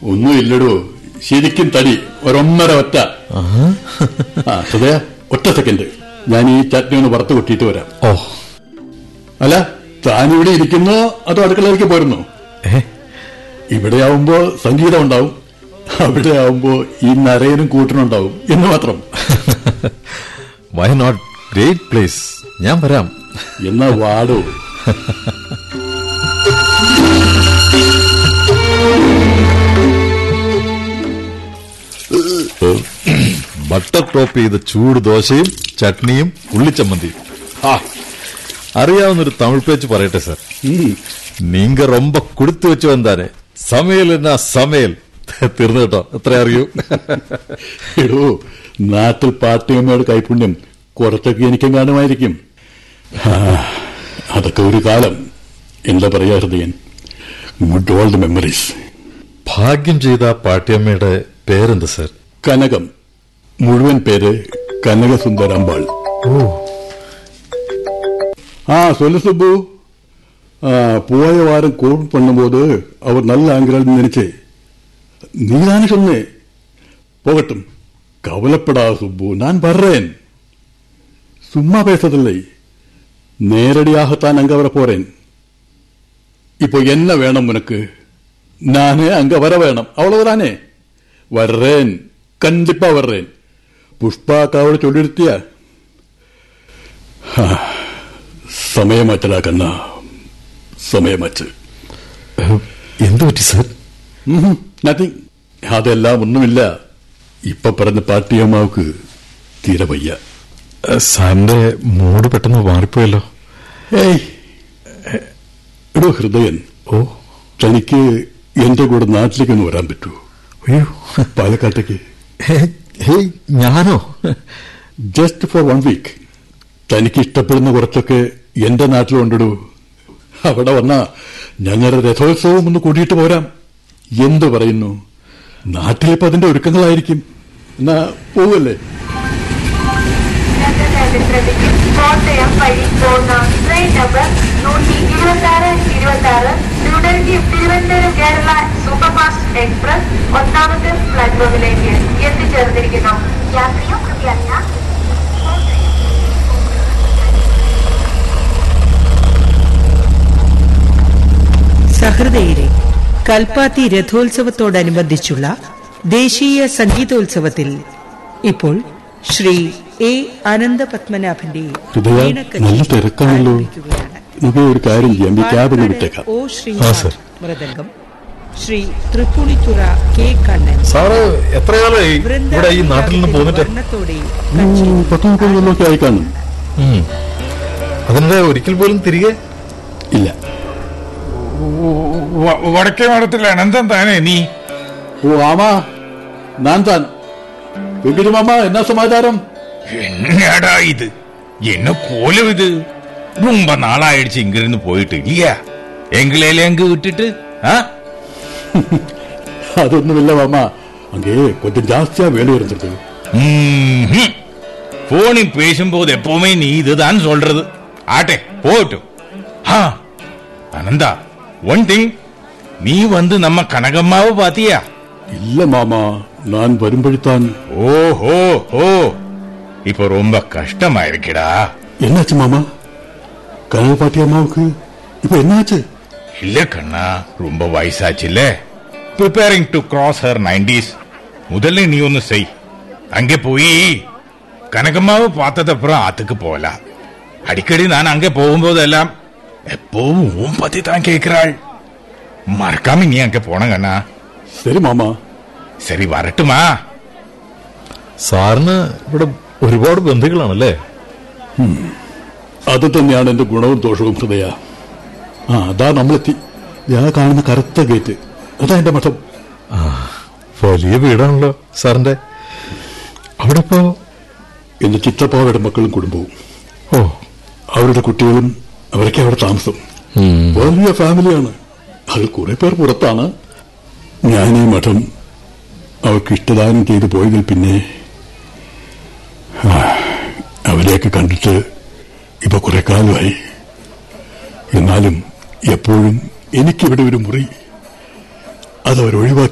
ഒന്നുമില്ലടോ ശരിക്കും തടി ഒരൊന്നര ഒറ്റ ആ ഹൃദയ ഒറ്റ സെക്കൻഡ് ഞാൻ ഈ ചട്നി ഒന്ന് വറുത്ത് കൊട്ടിയിട്ട് വരാം ഓ അല്ല താനിവിടെ ഇരിക്കുന്നോ അതോ അടുക്കളയിലേക്ക് പോരുന്നോ ഏ ഇവിടെ ആവുമ്പോ സംഗീതം ഉണ്ടാവും അവിടെ ആവുമ്പോ ഈ നരയനും കൂട്ടനുണ്ടാവും എന്ന് മാത്രം വൈ നോട്ട് ഗ്രേറ്റ് പ്ലേസ് ഞാൻ വരാം എന്നാ വാടോ ബട്ടർ ടോപ്പ് ചെയ്ത ചൂട് ദോശയും ചട്നിയും ഉള്ളിച്ചമ്മന്തിയും ആ അറിയാവുന്നൊരു തമിഴ് പേച്ച് പറയട്ടെ സാർ ഉം. നീങ്ക ரொம்ப കൊടുത്തു വെച്ചു വന്നാരെ സമയൽ എന്നാ സമയൽ തീർന്നു കേട്ടോ എത്ര അറിയൂ എടോ നാട്ടിൽ പാട്ടിയമ്മയുടെ കൈപുണ്യം കുറച്ചൊക്കെ എനിക്കും കാണുമായിരിക്കും ആ, അതൊക്കെ ഒരു കാലം എന്താ പറയാ ഹൃദയൻ ഗുഡ് ഓൾഡ് മെമ്മറീസ് ഭാഗ്യം ചെയ്ത ആ പാട്ടിയമ്മയുടെ പേരെന്ത് സാർ കനകം മുഴുവൻ പേര് കനകസുന്ദരമ്പാൾ ഓ ஆ சொல்லு சுப்பு ஆ, போய வாரம் கோட் பண்ணும்போது அவர் நல்ல ஆங்கிறாள் நினைச்சே நீதானே சொன்னே போகட்டும் கவலைப்படா சுப்பு நான் வர்றேன் சும்மா பேசதில்லை நேரடியாகத்தான் அங்க வர போறேன் இப்போ என்ன வேணும் உனக்கு நானே அங்க வர வேணும் அவ்வளவுதானே வர்றேன் கண்டிப்பா வர்றேன் புஷ்பாக்கு அவளை சொல்லிருத்தியா സമയമാറ്റലാ കണ്ണ സമയമാറ്റ് എന്തു പറ്റി സാർ നത്തിങ് അതെല്ലാം ഒന്നുമില്ല ഇപ്പൊ പറഞ്ഞ പാട്ടിയമ്മാവക്ക് തീരെ വയ്യ സാറിന്റെ മൂഡ് പെട്ടെന്ന് മാറിപ്പോയല്ലോ ഏയ് എടോ ഹൃദയൻ ഓ തനിക്ക് എന്റെ കൂടെ നാട്ടിലേക്ക് ഒന്ന് വരാൻ പറ്റൂ അയ്യോ പാലക്കാട്ടേക്ക് ഹേ- ഹേയ് ഞാനോ ജസ്റ്റ് ഫോർ വൺ വീക്ക് തനിക്ക് ഇഷ്ടപ്പെടുന്ന കുറച്ചൊക്കെ എന്റെ നാട്ടിലുണ്ടിടൂ അവിടെ വന്ന ഞങ്ങളുടെ രഥോത്സവം ഒന്ന് കൂട്ടിയിട്ട് പോരാം എന്ത് പറയുന്നു നാട്ടിലിപ്പോ അതിന്റെ ഒരുക്കങ്ങളായിരിക്കും എന്നാ പോവല്ലേ ചരിത്രത്തിലേക്ക് കോട്ടയം വഴി പോകുന്ന ട്രെയിൻ നമ്പർ നൂറ്റി ഇരുപത്തി ആറ് ഇരുപത്തി ആറ് ന്യൂഡൽഹി തിരുവനന്തപുരം കേരള സൂപ്പർഫാസ്റ്റ് എക്സ്പ്രസ് ഒന്നാമത്തെ പ്ലാറ്റ്ഫോമിലേക്ക് എത്തിച്ചേർന്നിരിക്കുന്നു യാത്രിയും കൃപയാ സഹൃദയരെ കൽപ്പാത്തി രഥോത്സവത്തോടനുബന്ധിച്ചുള്ള ദേശീയ സംഗീതോത്സവത്തിൽ ഇപ്പോൾ ശ്രീ എ അനന്തപത്മനാഭന്റെ ഹൃദയ വീണക്കച്ചേരി നല്ല തിരക്കാണല്ലോ ആരംഭിക്കുകയാണ്. നമുക്ക് ഒരു കാര്യം ചെയ്യാം ഈ ക്യാബിന് പാലക്കാട് വിട്ടേക്കാം ഒ ആ, Srinath sir. Mridangam Sri Tripunithura K Kannan sir എത്ര കാലമായി ഇവിടെ ഈ നാട്ടിൽ നിന്ന് പോന്നിട്ട് വർണ്ണത്തോടെ ഉം, പത്ത് മുപ്പത് കൊല്ലമൊക്കെ ആയി കാണും ഉം. അതിനിടെ ഒരിക്കൽ പോലും തിരികെ ഇല്ല വ- വടക്കേ മഠത്തിൽ അനന്തം താനേ നീ ഓ ആമാ ഞാൻ താൻ വെങ്കിരി മാമ എന്നാ സമാചാരം என்னடா இது என்ன கோலம் இது ரொம்ப நாளாயிடுச்சு இங்க இருந்து போயிட்டு இல்லையா எங்களையில எங்க விட்டுட்டு ஆ? അതൊന്നുമില്ല മാമ அங்கே கொஞ்சம் ஜாஸ்தியா வேலை இருந்தது ம்ஹும். போனில் பேசும்போது எப்பவுமே நீ இதுதான் சொல்றது ஆட்டே போகட்டும் ஆ, அனந்தா ஒன் திங் நீ வந்து நம்ம கனகம்மாவை பாத்தியா இல்ல மாமா நான் வரும்படித்தான் ஓஹோ ஓ இப்ப ரொம்ப கஷ்டமா இருக்குடா என்னாச்சு மாமா கனவு பாட்டி அம்மாவுக்கு இப்ப என்னாச்சு இல்ல கண்ணா ரொம்ப வயசாச்சுல்ல preparing to cross her nineties முதல்ல நீ ஒன்னு செய் அங்கே போய் கனகம்மாவை பார்த்ததப்புறம் ஆத்துக்கு போகலாம் அடிக்கடி நான் அங்கே போகும்போதெல்லாம் எப்பவும் உன் பத்தி தான் கேட்கிறாள் மறக்காம நீ அங்க போன கண்ணா சரி மாமா சரி வரட்டுமா സാറിന് ഇവിടെ ഒരുപാട് ബന്ധുക്കളാണല്ലേ അത് തന്നെയാണ് എന്റെ ഗുണവും ദോഷവും ഹൃദയ ആ അതാ നമ്മളെത്തി ഞാൻ കാണുന്ന കറുത്ത ഗേറ്റ് അതാ എന്റെ മഠം വലിയ വീടാണല്ലോ സാറിന്റെ അവിടെ ഇപ്പോ എന്റെ ചിത്രപ്പാവയുടെ മക്കളും കുടുംബവും ഓ അവരുടെ കുട്ടികളും അവരൊക്കെ അവിടെ താമസം വലിയ ഫാമിലിയാണ് അതിൽ കുറെ പേർ പുറത്താണ് ഞാൻ ഈ മഠം അവർക്ക് ഇഷ്ടദാനം ചെയ്തു പോയതിൽ പിന്നെ ആ, അവരെയൊക്കെ കണ്ടിട്ട് ഇപ്പൊ കുറെ കാലമായി എന്നാലും എപ്പോഴും എനിക്കിവിടെ ഒരു മുറി അത് അവർ ഒഴിവാക്കി